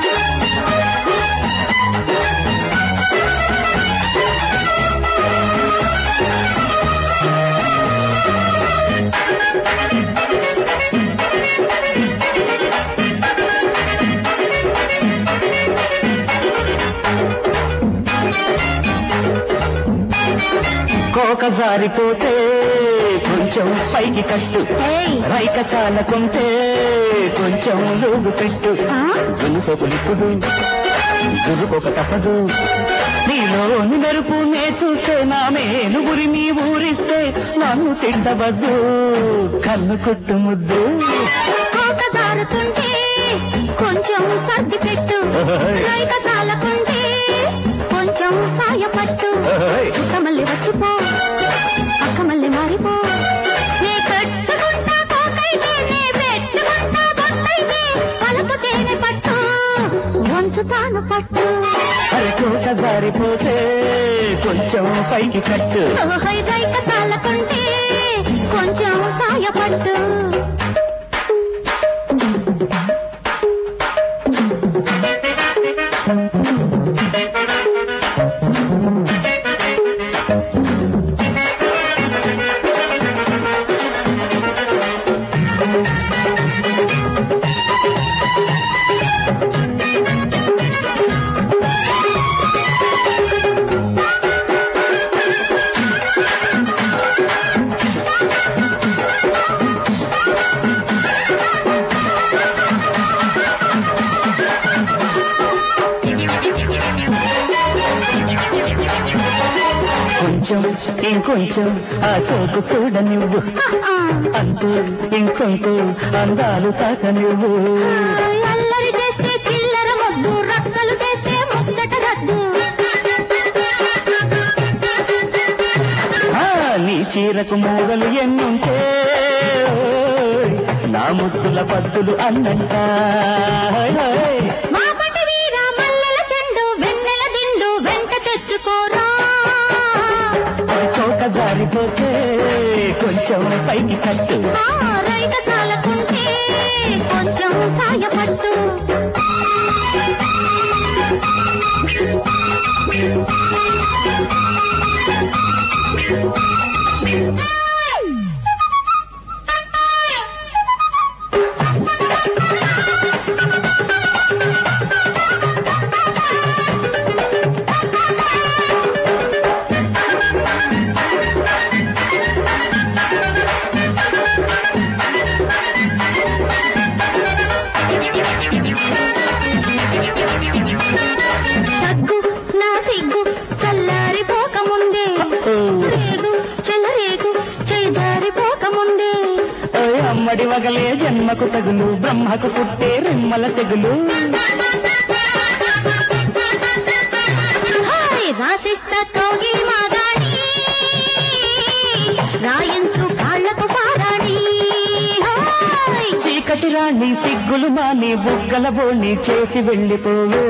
కోక జారిపోతే కొంచెం పైకి కట్టు ఏయ్, రైక చాలకుంటే కొంచెం లూజు పెట్టు ఆ? జున్ను సోకులిప్పుడు జురుకోక తప్పదు నీలోని మెరుపు నే చూస్తే నా మేలు గురి నీ ఊరిస్తే నన్ను తింటవద్దు కన్ను కొట్టు ముద్దు కోక జారుతుంటే కొంచెం సర్ది పెట్టు ఓయ్. రైక చాలకుంటే కొంచెం సాయపట్టు ఓయ్. చుట్ట మళ్ళీ వచ్చిపో పక్క మళ్ళీ మారిపో నే కట్టుకుంటా కోకైతే నే పెట్టుకుంటా బొత్తైతే పలుకు తేనె పట్టు వంచుతాను పట్టు అరే కోక జారిపోతే కొంచెం పైకి కట్టు ఓహై రైక చాలకుంటే కొంచెం సాయపట్టు కొంచెం ఇంకొంచెం ఆ సోకు చూడ నువ్వు ఆ, అంటూ ఇంకొంటూ అందాలు తాక నువ్వు అల్లరి చేస్తే చిల్లర మొద్దు రక్కలు చేస్తే ముచ్చట రద్దు ఆ, నీ చీరకు మూగలు ఎన్నుంటే ఓయ్, నా ముద్దుల పద్దులు అన్నంట ఓయ్, ఓయ్. మాపటి వీర మల్లెల చెండు వెన్నెల దిండు వెంట తెచ్చుకోరా అది కోక జారిపోతే కొంచెం పైకి కట్టు ఆ రైక చాలకుంటే కొంచెం సాయపట్టు తగ్గు నా సిగ్గు చల్లారిపోకముందే రేగు చెలరేగు చేదారిపోకముందే ఓయ్ అమ్మడి వగలే జన్మకు తగులు బ్రహ్మకు పుట్టే రెమ్మల తెగులు హాయ్ రాసిస్తా తోగి మాగాణి రాయించు కాళ్ళకు పారాణి హాయ్ చీకటి రాణి సిగ్గులు మాని బుగ్గల బోణి చేసి వెళ్ళిపోవే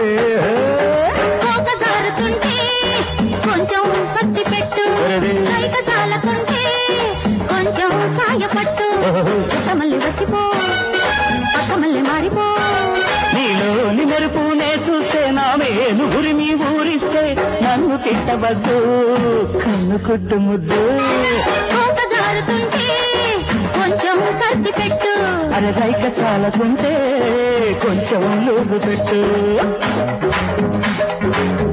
కోక జారుతుంటే కొంచెం సర్ది పెట్టు ఒరేయ్. రైక చాలకుంటే కొంచెం సాయపట్టు చుట్ట మళ్ళీ వచ్చిపో పక్క మళ్ళీ మారిపో నీలోని మెరుపు నే చూస్తే నా మేలు ఉరిమి ఊరిస్తే నన్ను తిట్టవద్దు కన్ను కొట్టు ముద్దు కోక జారుతుంటే కొంచెం సర్ది పెట్టు అరే రైక చాలకుంటే కొంచెం లూజు పెట్టు